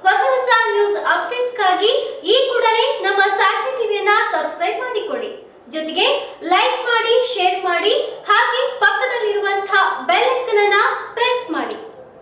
ಹೊಸ ಹೊಸ ನ್ಯೂಸ್ ಅಪ್ಡೇಟ್ಸ್ಗಾಗಿ ಈ ಕೂಡಲೇ ನಮ್ಮ ಸಾಕ್ಷಿ ಟಿವಿಯನ್ನ ಸಬ್ಸ್ಕ್ರೈಬ್ ಮಾಡಿಕೊಳ್ಳಿ ಜೊತೆಗೆ ಲೈಕ್ ಮಾಡಿ ಶೇರ್ ಮಾಡಿ ಹಾಗೆ ಪಕ್ಕದಲ್ಲಿರುವಂತಹ ಬೆಲ್ ಐಕನ್ ಅನ್ನ ಪ್ರೆಸ್ ಮಾಡಿ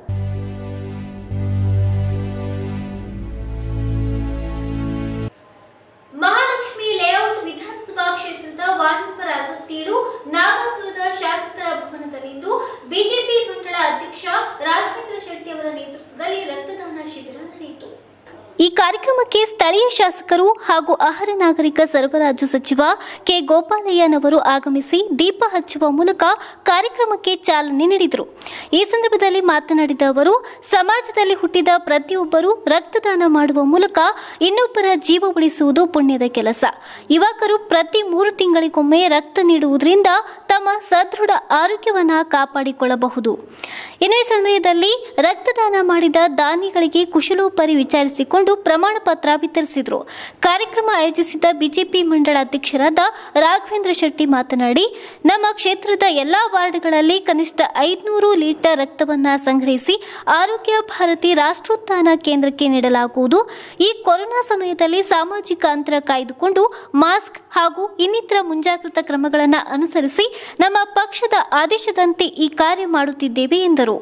ಮಹಾಲಕ್ಷ್ಮಿ ಲೇಔಟ್ ವಿಧಾನಸಭಾ ಕ್ಷೇತ್ರದ ವಾರ್ಡ್ ನಂಬರ್ ಅರವತ್ತೇಳು ನಾಗಪುರದ ಶಾಸಕರ ಭವನದಲ್ಲಿಂದು ಬಿಜೆಪಿ ಮಂಡಳ ಅಧ್ಯಕ್ಷ ರಾಘವೇಂದ್ರ ಶೆಟ್ಟಿ ಅವರ ನೇತೃತ್ವದಲ್ಲಿ ರಕ್ತದಾನ ಶಿಬಿರ ನಡೆಯಿತು ಈ ಕಾರ್ಯಕ್ರಮಕ್ಕೆ ಸ್ಥಳೀಯ ಶಾಸಕರು ಹಾಗೂ ಆಹಾರ ನಾಗರಿಕ ಸರಬರಾಜು ಸಚಿವ ಕೆ ಗೋಪಾಲಯ್ಯನವರು ಆಗಮಿಸಿ ದೀಪ ಹಚ್ಚುವ ಮೂಲಕ ಕಾರ್ಯಕ್ರಮಕ್ಕೆ ಚಾಲನೆ ನೀಡಿದರು ಈ ಸಂದರ್ಭದಲ್ಲಿ ಮಾತನಾಡಿದ ಅವರು ಸಮಾಜದಲ್ಲಿ ಹುಟ್ಟಿದ ಪ್ರತಿಯೊಬ್ಬರೂ ರಕ್ತದಾನ ಮಾಡುವ ಮೂಲಕ ಇನ್ನೊಬ್ಬರ ಜೀವ ಉಳಿಸುವುದು ಪುಣ್ಯದ ಕೆಲಸ ಯುವಕರು ಪ್ರತಿ ಮೂರು ತಿಂಗಳಿಗೊಮ್ಮೆ ರಕ್ತ ನೀಡುವುದರಿಂದ ತಮ್ಮ ಸದೃಢ ಆರೋಗ್ಯವನ್ನ ಕಾಪಾಡಿಕೊಳ್ಳಬಹುದು ಇನ್ನು ಈ ಸಮಯದಲ್ಲಿ ರಕ್ತದಾನ ಮಾಡಿದ ದಾನಿಗಳಿಗೆ ಕುಶಲೋಪರಿ ವಿಚಾರಿಸಿಕೊಂಡು ಪ್ರಮಾಣ ಪತ್ರ ವಿತರಿಸಿದರು ಕಾರ್ಯಕ್ರಮ ಆಯೋಜಿಸಿದ ಬಿಜೆಪಿ ಮಂಡಳ ಅಧ್ಯಕ್ಷರಾದ ರಾಘವೇಂದ್ರ ಶೆಟ್ಟಿ ಮಾತನಾಡಿ ನಮ್ಮ ಕ್ಷೇತ್ರದ ಎಲ್ಲಾ ವಾರ್ಡ್ಗಳಲ್ಲಿ ಕನಿಷ್ಠ ಐದುನೂರು ಲೀಟರ್ ರಕ್ತವನ್ನ ಸಂಗ್ರಹಿಸಿ ಆರೋಗ್ಯ ಭಾರತಿ ರಾಷ್ಟ್ರೋತ್ಥಾನ ಕೇಂದ್ರಕ್ಕೆ ನೀಡಲಾಗುವುದು ಈ ಕೊರೋನಾ ಸಮಯದಲ್ಲಿ ಸಾಮಾಜಿಕ ಅಂತರ ಕಾಯ್ದುಕೊಂಡು ಮಾಸ್ಕ್ ಹಾಗೂ ಇನ್ನಿತರ ಮುಂಜಾಗ್ರತಾ ಕ್ರಮಗಳನ್ನು ಅನುಸರಿಸಿ ನಮ್ಮ ಪಕ್ಷದ ಆದೇಶದಂತೆ ಈ ಕಾರ್ಯ ಮಾಡುತ್ತಿದ್ದೇವೆ ಎಂದರು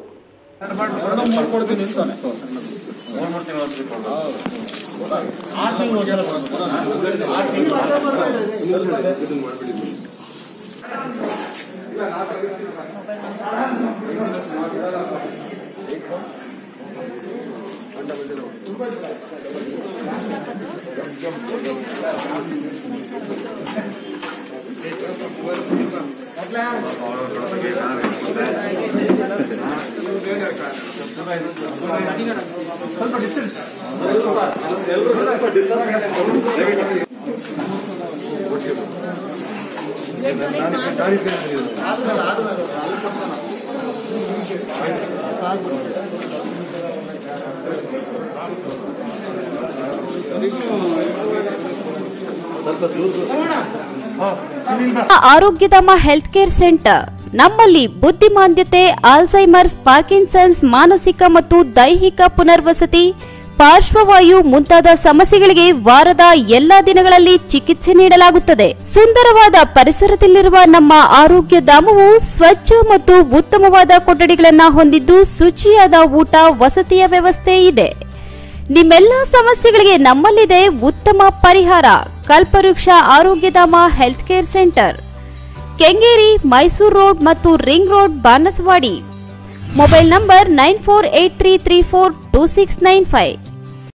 ಆರೋಗ್ಯಧಾಮ ಹೆಲ್ತ್ ಕೇರ್ ಸೆಂಟರ್ ನಮ್ಮಲ್ಲಿ ಬುದ್ಧಿಮಾಂದ್ಯತೆ ಆಲ್ಝೈಮರ್ಸ್ ಪಾರ್ಕಿನ್ಸನ್ಸ್ ಮಾನಸಿಕ ಮತ್ತು ದೈಹಿಕ ಪುನರ್ವಸತಿ ಪಾರ್ಶ್ವವಾಯು ಮುಂತಾದ ಸಮಸ್ಯೆಗಳಿಗೆ ವಾರದ ಎಲ್ಲಾ ದಿನಗಳಲ್ಲಿ ಚಿಕಿತ್ಸೆ ನೀಡಲಾಗುತ್ತದೆ ಸುಂದರವಾದ ಪರಿಸರದಲ್ಲಿರುವ ನಮ್ಮ ಆರೋಗ್ಯ ಧಾಮವು ಸ್ವಚ್ಛ ಮತ್ತು ಉತ್ತಮವಾದ ಕೊಠಡಿಗಳನ್ನು ಹೊಂದಿದ್ದು ಶುಚಿಯಾದ ಊಟ ವಸತಿಯ ವ್ಯವಸ್ಥೆ ಇದೆ ನಿಮ್ಮೆಲ್ಲ ಸಮಸ್ಯೆಗಳಿಗೆ ನಮ್ಮಲ್ಲಿದೆ ಉತ್ತಮ ಪರಿಹಾರ Kalpavriksha Arogyadhama health care centre Kengeri Mysore road ಮತ್ತು ring road Banaswadi mobile number nine four eight three three four two six nine five